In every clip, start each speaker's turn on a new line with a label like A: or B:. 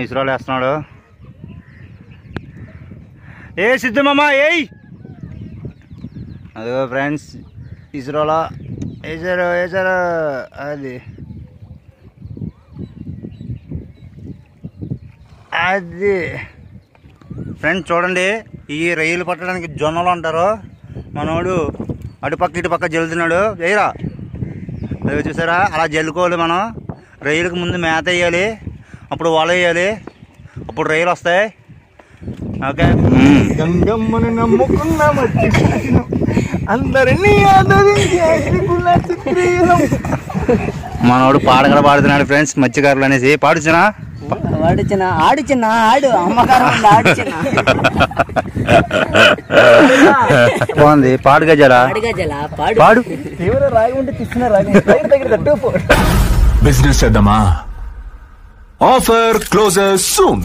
A: ఇస్రోలో వేస్తున్నాడు ఏ సిద్ధమమ్మ ఏయ్ అదిగో ఫ్రెండ్స్ ఇస్రోలో వేసారు వేసారు అది అది ఫ్రెండ్స్ చూడండి ఈ రైలు పట్టడానికి జొన్నలు అంటారు మనోడు అటుపక్క ఇటుపక్క జల్లుతున్నాడు వేయరా అదిగో చూసారా అలా జల్లుకోవాలి మనం రైలుకి ముందు మేత వేయాలి అప్పుడు వల వేయాలి అప్పుడు రైలు వస్తాయి ఓకే
B: గంగమ్మను నమ్ముకున్న మట్టి కాసినం. అందరినీ ఆదరించే శ్రీకుల చిత్రీయం.
A: మనోడు పాడగడ పాడుతున్నాడు ఫ్రెండ్స్ మత్స్యకారులు అనేసి పాడుచునా
C: ఆడిచిన ఆడిచిన ఆడు అమ్మగారు ఉంది ఆడిచిన
A: బాగుంది పాడు గజాలా
C: ఆడిగా జల పాడు
A: పాడు
B: తీవ్ర రాగి ఉంటే తీసిన రాగి రైలు దగ్గర తట్టు పో.
D: బిజినెస్ చేద్దామా ఆఫర్ క్లోజర్ సూన్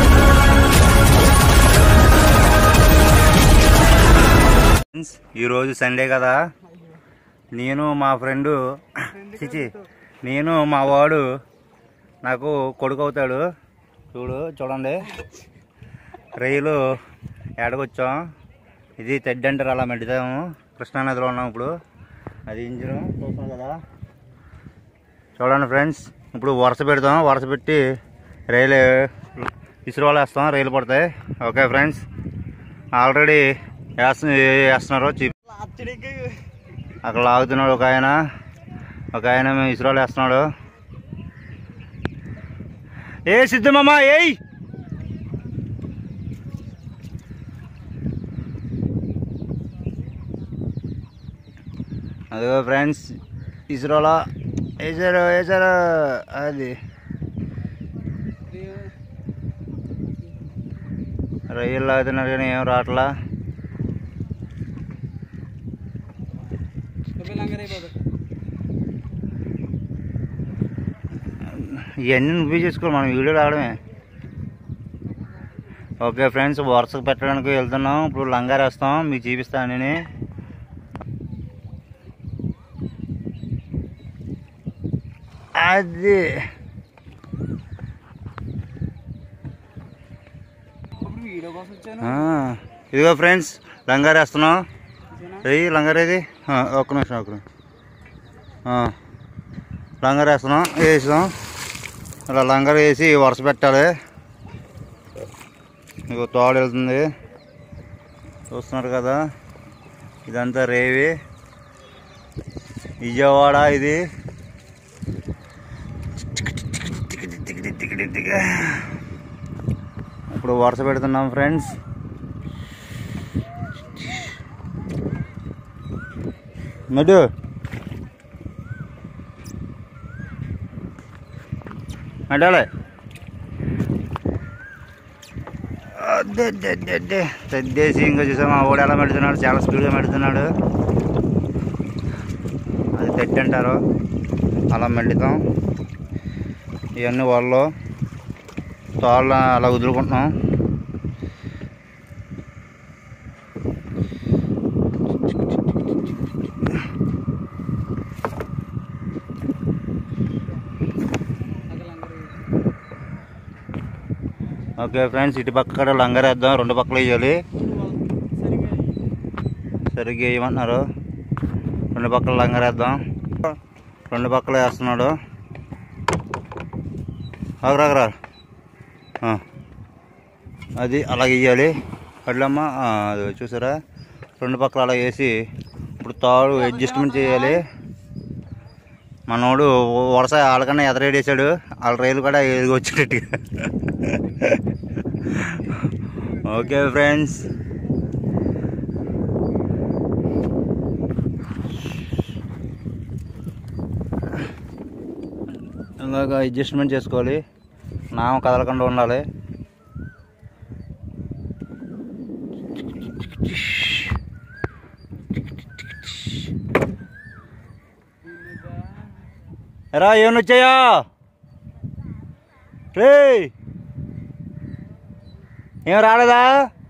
A: ఫ్రెండ్స్ ఈరోజు సండే కదా నేను మా ఫ్రెండు చిచి నేను మా వాడు నాకు కొడుకు అవుతాడు చూడు చూడండి రైలు ఏడకొచ్చాం ఇది తెడ్డి అంటారు అలా మెడతాము కృష్ణానదిలో ఉన్నాం ఇప్పుడు అది ఇంజిన్ చూస్తున్నాం కదా చూడండి ఫ్రెండ్స్ ఇప్పుడు వరుస పెడతాం వరుస పెట్టి రైలు ఇసురు వేస్తాం రైలు పడతాయి ఓకే ఫ్రెండ్స్ ఆల్రెడీ వేస్తు వేస్తున్నారు చీ అక్కడ లాగుతున్నాడు ఒక ఆయన ఒక ఆయన మేము ఇసురాలు వేస్తున్నాడు ఏ సిద్ధమమ్మ ఏయ్ అదిగో ఫ్రెండ్స్ ఇస్రోలో వేసారు వేసారు అది రైలు లాగుతున్నారు కానీ ఏం రావట్లా ఇవన్నీ నువ్వే చేసుకోవాలి మనం వీడియో రావడమే ఓకే ఫ్రెండ్స్ వరుసకు పెట్టడానికి వెళ్తున్నాం ఇప్పుడు లంగారు వేస్తాం మీకు చూపిస్తాను నేను అది ఆ, ఇదిగో ఫ్రెండ్స్ లంగారు వేస్తున్నాం ఏయ్ లంగారు ఏది ఆ, ఒక్క నిమిషం ఒక్క నిమిషం ఆ, లంగారు వేస్తున్నాం వేసాం ఇలా లంగారు వేసి వరుస పెట్టాలి ఇగో తోడు వెళ్తుంది చూస్తున్నారు కదా ఇదంతా రేవి విజయవాడ ఇది ఇప్పుడు వరుస పెడుతున్నాం ఫ్రెండ్స్ మెడు మెడాలే తద్దేసి ఇంకా చూసా మా ఓడి ఎలా పెడుతున్నాడు చాలా స్పీడ్గా పెడుతున్నాడు అది తెడ్డి అంటారు అలా మెడుతాం ఇవన్నీ వాళ్ళు తాళ్ళ అలా వదులుకుంటున్నాం ఓకే ఫ్రెండ్స్ ఇటు పక్క కూడా లంగర్ వేద్దాం రెండు పక్కలు వేయాలి సరిగ్గా వేయమంటున్నారు రెండు పక్కల లంగర్ వేద్దాం రెండు పక్కలు వేస్తున్నాడు ఆగరాగరా అది అలాగ వేయాలి అట్లమ్మ ఆ, అది చూసారా రెండు పక్కల అలా వేసి ఇప్పుడు తాడు అడ్జస్ట్మెంట్ చేయాలి మనోడు వరుస వాళ్ళకన్నా ఎదరేడేశాడు వాళ్ళ రైలు కూడా ఎదిగి వచ్చేటట్టుగా ఓకే ఫ్రెండ్స్ ఇలాగ అడ్జస్ట్మెంట్ చేసుకోవాలి నామ కదలకుండా ఉండాలి ఎరా ఏమన్నా వచ్చాయా రే ఏం రాలేదా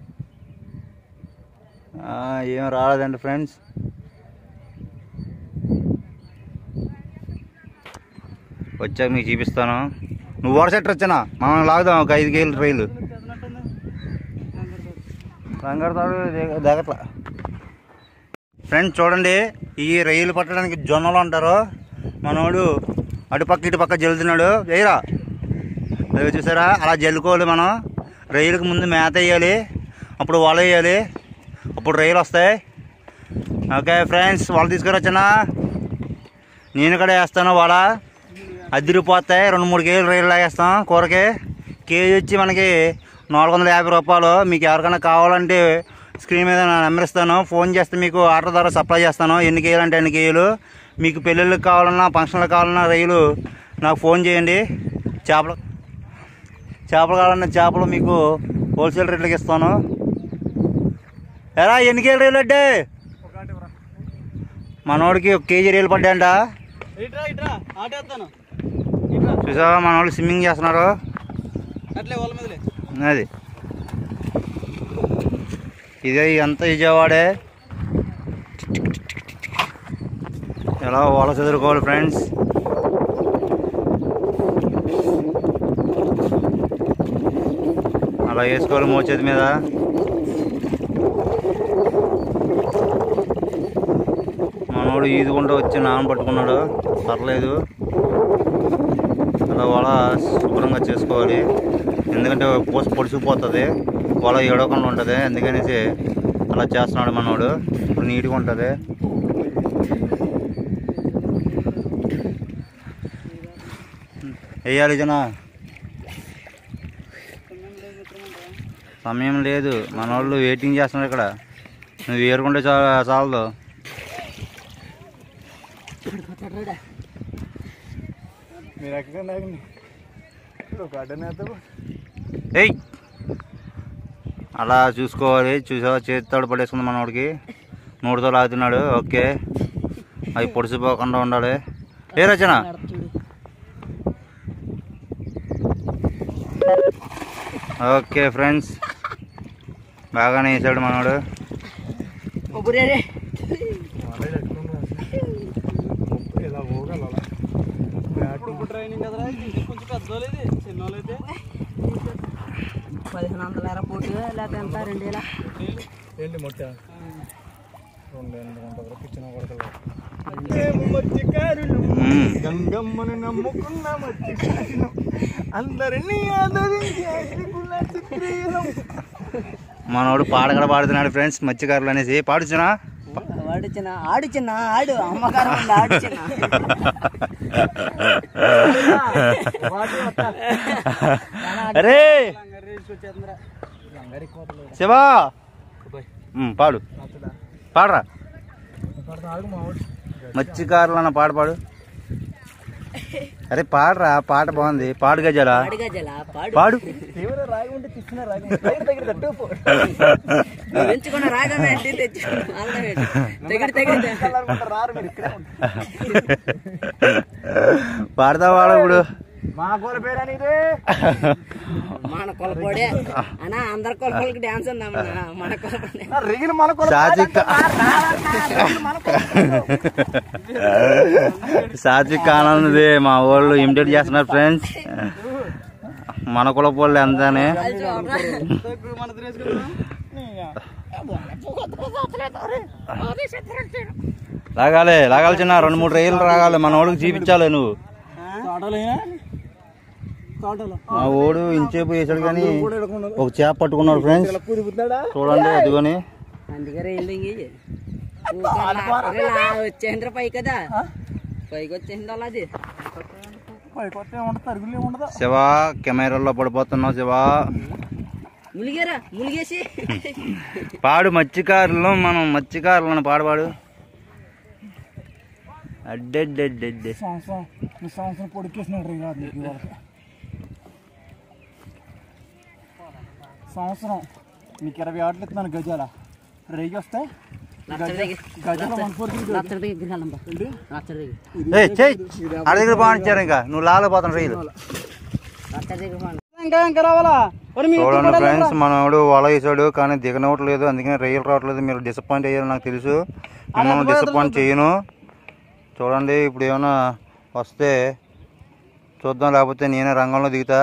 A: ఆ, ఏం రాలేదండి ఫ్రెండ్స్ వచ్చాక మీకు చూపిస్తాను నువ్వు వరసెట్ వచ్చానా మనం లాగుదాం ఒక ఐదు కేజీలు రైలు రంగడతాడు దిగట్లా ఫ్రెండ్స్ చూడండి ఈ రైలు పట్టడానికి జొన్నలు అంటారు మనోడు అటుపక్క ఇటుపక్క జల్లుతున్నాడు వేయరా అవి చూసారా అలా జల్లుకోవాలి మనం రైలుకి ముందు మేత వేయాలి అప్పుడు వల వేయాలి అప్పుడు రైలు వస్తాయి ఓకే ఫ్రెండ్స్ వల తీసుకురొచ్చనా నేను కూడా వేస్తాను వల అదిరిపోతాయి రెండు మూడు కేజీలు రైలు లాగేస్తాం కూరకి కేజీ వచ్చి మనకి నాలుగు వందల యాభై రూపాయలు మీకు ఎవరికైనా కావాలంటే స్క్రీన్ మీద నా నెంబర్ ఇస్తాను ఫోన్ చేస్తే మీకు ఆర్డర్ ద్వారా సప్లై చేస్తాను ఎన్ని కేజీలు అంటే ఎన్ని కేజీలు మీకు పెళ్ళిళ్ళకి కావాలన్నా ఫంక్షన్లకు కావాలన్నా రైలు నాకు ఫోన్ చేయండి చేపలు చేపలు కావాలన్నా చేపలు మీకు హోల్సేల్ రేట్లకి ఇస్తాను ఎరా ఎన్ని కేజీలు రైలు అంటే మనోడికి ఒక కేజీ రైలు పడ్డాయంట
B: ఇట్రా ఇట్రా ఆటేస్తాను
A: చూసావా మన వాళ్ళు స్విమ్మింగ్ చేస్తున్నారు
B: అట్లే వాళ్ళ మీదలే
A: అది ఇదే ఎంత విజయవాడే ఎలా వాళ్ళ చదువుకోవాలి ఫ్రెండ్స్ అలా వేసుకోవాలి మోచేతి మీద మనోడు ఈదుకుంటూ వచ్చి నాన్న పట్టుకున్నాడు పర్లేదు అలా వల శుభ్రంగా చేసుకోవాలి ఎందుకంటే పూస పొడిసిపోతుంది వల ఏడవకుండా ఉంటుంది అందుకనేసి అలా చేస్తున్నాడు మనోడు ఇప్పుడు నీట్గా ఉంటుంది వేయాలి జన సమయం లేదు మన వాళ్ళు వెయిటింగ్ చేస్తున్నారు ఇక్కడ నువ్వు ఏరుకుంటే చా చాలదు
B: మీరు ఎక్కడ నాగండి ఒక అడ్డనేత
A: ఏయ్ అలా చూసుకోవాలి చూసావా చేతితాడు పడేసుకుంది మనోడికి నోటితో లాగుతున్నాడు ఓకే అవి పొడిసిపోకుండా ఉండాలి ఏ రచన ఓకే ఫ్రెండ్స్ బాగానే వేసాడు మనోడు
B: ఇలా పోగల ట్రైనింగ్ కదరా కొంచెం పెద్దోళ్ళు ఇది చిన్నోళ్ళు అయితే
C: పదిహేను వందల ఎర పోటీ లేకపోతే ఎంత రెండు వేల
B: ఏంటి మొట్ట రెండు ఎనిమిది వందల పిచ్చిన కొడకలు మత్స్యకారులు
A: మ్మ్.
B: గంగమ్మను నమ్ముకున్న మత్స్యకారులు అందరినీ ఆదరించి అగ్నికుల చిత్రీయం
A: మనోడు పాట కూడా పాడుతున్నాడు ఫ్రెండ్స్ మత్స్యకారులు అనేసి పాడుచునా
C: వాడు చిన్న ఆడు చిన్న ఆడు అమ్మకారం ఉంది ఆడు చిన్న
A: అరే శివా మ్మ్, పాడు పాడరా మత్స్యకారులు అన్న పాట పాడు అరే పాడరా పాట బాగుంది పాడు గజాలా
C: పాడు గజల పాడు
A: పాడు
B: తీవ్ర రాగి ఉంటే తీసిన రాగి రైలు దగ్గర తట్టు పో.
C: నువ్వు ఎంచుకున్న రాగమే అంటే తెచ్చుకున్నావు తెగిడి తెగిడి
B: కలర్ రారు మీరు ఇక్కడే ఉంటారు.
A: పాడతా వాడు ఇప్పుడు
B: మా కూర పేరు అనేది
C: మన కొలపోడే అన్నా అందరి కొలపోలకి డాన్స్ ఉందా మన మన కొలపోడే
B: రిగిన మన కూర
A: సాత్విక్ సాత్విక్ ఆనంద్ మా వాళ్ళు ఇమిటేట్ చేస్తున్నారు ఫ్రెండ్స్ మన కులపోళ్ళు ఎంతనే
B: మన తినేసుకుందాం
A: లాగాలి లాగాలి చిన్న రెండు మూడు రైలు రాగాలి మన వాళ్ళకి చూపించాలి నువ్వు
B: తోటలేనా తోటలో
A: మా ఓడు ఇంచేపు వేసాడు కానీ ఒక చేప పట్టుకున్నాడు ఫ్రెండ్స్
B: కుదిపుతాడా
A: చూడండి అదిగోని
C: అందుకే రైలు వచ్చేంద్ర పై కదా పైకి వచ్చేసింది అలా అది
B: కొత్త ఉండదు తరుగులే ఉండదు
A: శివ కెమెరాల్లో పడిపోతున్నావు శివ
C: ములిగారా ములిగేసి
A: పాడు మత్స్యకారులు మనం మత్స్యకారులను పాడపాడు అడ్డెడ్డెడ్డెడ్డే
B: సంవత్సరం ఈ సంవత్సరం పొడికేసినాడు రీ కాదు నీకు ఇవాళ సంవత్సరం నీకు ఇరవై ఆటలు ఇస్తున్నాను గజాల రేగి వస్తే గజాల వన్ ఫోర్
C: లచ్చడి దగ్గర వెళ్ళంబా లచ్చడి దగ్గర
A: ఏ చెయ్ ఆడ దగ్గర బాగుంటారు ఇంకా నువ్వు లాగలేకపోతాను రైలు
C: లచ్చడి దగ్గర పోండి.
B: ఇంకా ఇంకా రావాలా మరి మీ
A: చూడండి ఫ్రెండ్స్ మనోడు వల వేసాడు కానీ దిగనవట్లేదు అందుకని రైలు రావట్లేదు మీరు డిసప్పాయింట్ అయ్యారు నాకు తెలుసు మిమ్మల్ని డిసప్పాయింట్ చేయను చూడండి ఇప్పుడు ఏమైనా వస్తే చూద్దాం లేకపోతే నేనే రంగంలో దిగుతా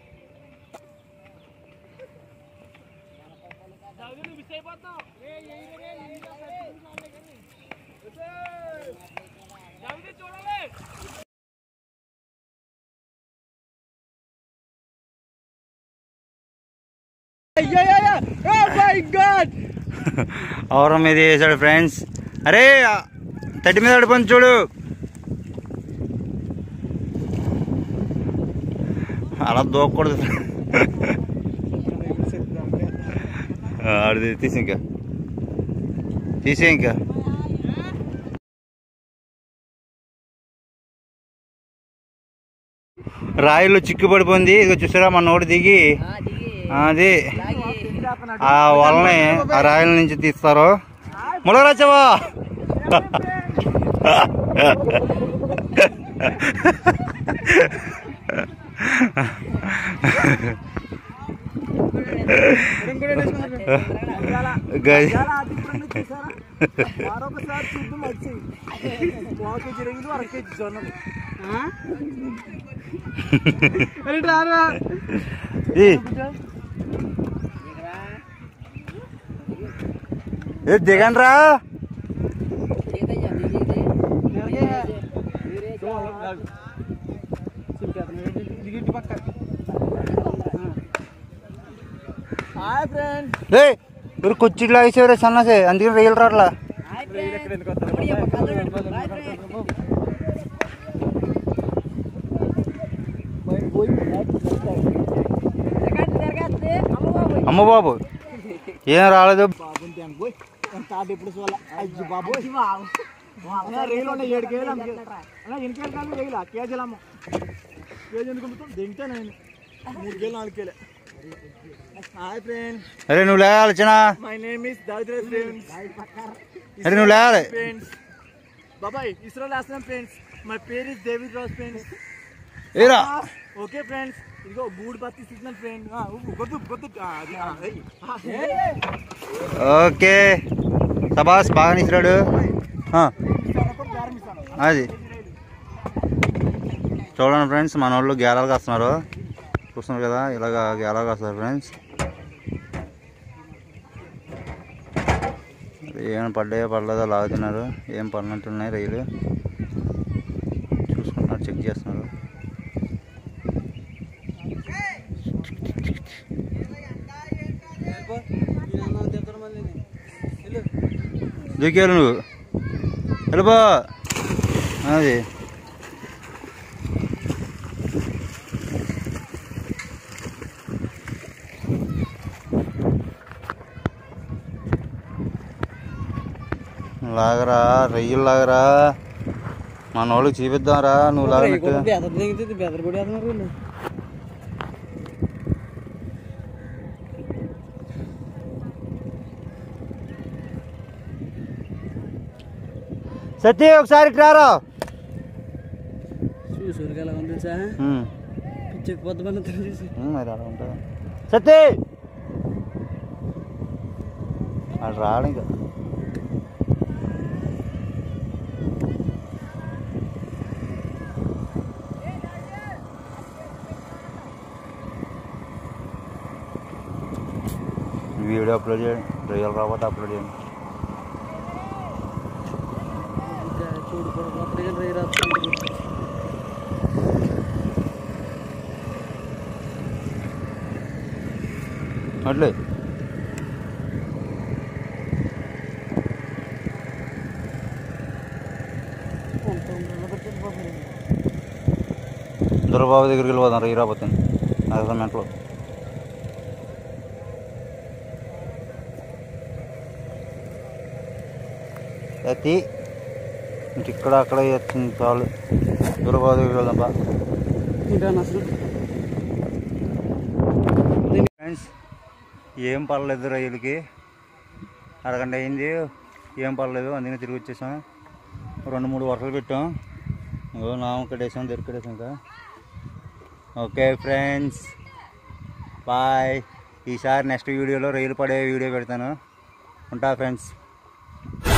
A: అవరం మీద వేసాడు ఫ్రెండ్స్ అరే ఆ తడి మీద పడిపోయింది చూడు అలా దూకూడదు ఆ, ఆడిది తీసి ఇంకా తీసే ఇంకా రాయిలో చిక్కు పడిపోయింది ఇదిగో చూసారా మన నోటి దిగి అది ఆ వలని ఆ రాయల నుంచి తీస్తారు ములగరాచవా గజ
B: మరొకసారి చూద్దాం వచ్చి పావు కేజీ రేగులు అర కేజీ జొన్నలు అరే రారా
A: ఈ. ఏ దిగండి రా
B: దిగింటి పక్క హాయ్ ఫ్రెండ్
A: ఏ మీరు కుర్చీలు లాగేసేవారే సన్నసే అందుకని రైలు రాట్లా
B: ఎక్కడ ఎందుకు వస్తారు
A: అమ్మ బాబు ఏం రాలేదు
B: బాబు పోయి తాట ఎప్పుడు చూడాల అయ్యి బాబు రైలు ఉన్నాయి ఏడు కేజీలు అమ్మ అలా ఎన్ని కేజీలు కాదు రైలు కేజీలు అమ్మ కేజీ ఎందుకు అమ్ముతాం దింటే నేను మూడు కేజీలు నాలుగు కేజీలు హాయ్ ఫ్రెండ్
A: అరే నువ్వు లేవాలి చిన్న
B: మై నేమ్ ఇస్ దావిద్ర ఫ్రెండ్స్
A: అరే నువ్వు లేవాలి
B: ఫ్రెండ్స్ బాబాయ్ ఇస్రో లాస్ట్ ఫ్రెండ్స్ మై పేరు ఇస్ డేవిడ్ రాస్ ఫ్రెండ్స్
A: ఏరా
B: ఓకే ఫ్రెండ్స్ ఇదిగో బూడ్ బత్తి సిగ్నల్ ఫ్రెండ్ గొద్దు గొద్దు ఆ, అది, ఆ, ఏయ్.
A: ఓకే సబాస్ బాగా నిసిరాడు ఆ,
B: ఇస్తాను, గారం ఇస్తాను.
A: అది చూడండి ఫ్రెండ్స్ మన వాళ్ళు గేలాలు కాస్తున్నారు చూస్తున్నారు కదా ఇలాగ గేలాలు కాస్తారు ఫ్రెండ్స్ ఏమైనా పడ్డాయో పడలేదో లాగుతున్నారు ఏం పడినట్టున్నాయి రైలు చూసుకుంటున్నారు చెక్ చేస్తున్నారు దూకేలు నువ్వు వెళ్ళిపో అది లాగరా రొయ్యలు లాగరా మన వాళ్ళకి చూపిద్దాంరా నువ్వు లాగినట్టు సత్య ఒకసారి ఇటు రారా
C: చూసురుగా ఎలా ఉంది సార్
A: ఉమ్,
C: పిచ్చెక్కి పొద్దు పని చూసి
A: ఉమ్, మరి అలా ఉంటుంది సత్య అటు రాడు ఇంకా వీడియో అప్లోడ్ చేయండి రియల్ రాబోతే అప్లోడ్ చేయండి
C: చూడు కొత్తగా రే రాస్తుంది
A: అట్లే దొరబాబు దగ్గరికి వెళ్ళిపోదాం రీ రాబోతుంది నాకు మెంట్లో ఎత్తి ఇంక ఇక్కడ అక్కడ వచ్చింది చాలు దొరబాబు దగ్గరికి వెళ్దాం బా
C: ఇంకా అసలు
A: ఫ్రెండ్స్ ఏం పర్లేదు రైలుకి అరగంట అయింది ఏం పర్లేదు అందుకని తిరిగి వచ్చేసాం రెండు మూడు వరుసలు పెట్టాం ఇంకో నామ కట్టేసాం దొరికట్టేసాం ఇంకా ఓకే ఫ్రెండ్స్ బాయ్ ఈసారి నెక్స్ట్ వీడియోలో రైలు పడే వీడియో పెడతాను ఉంటా ఫ్రెండ్స్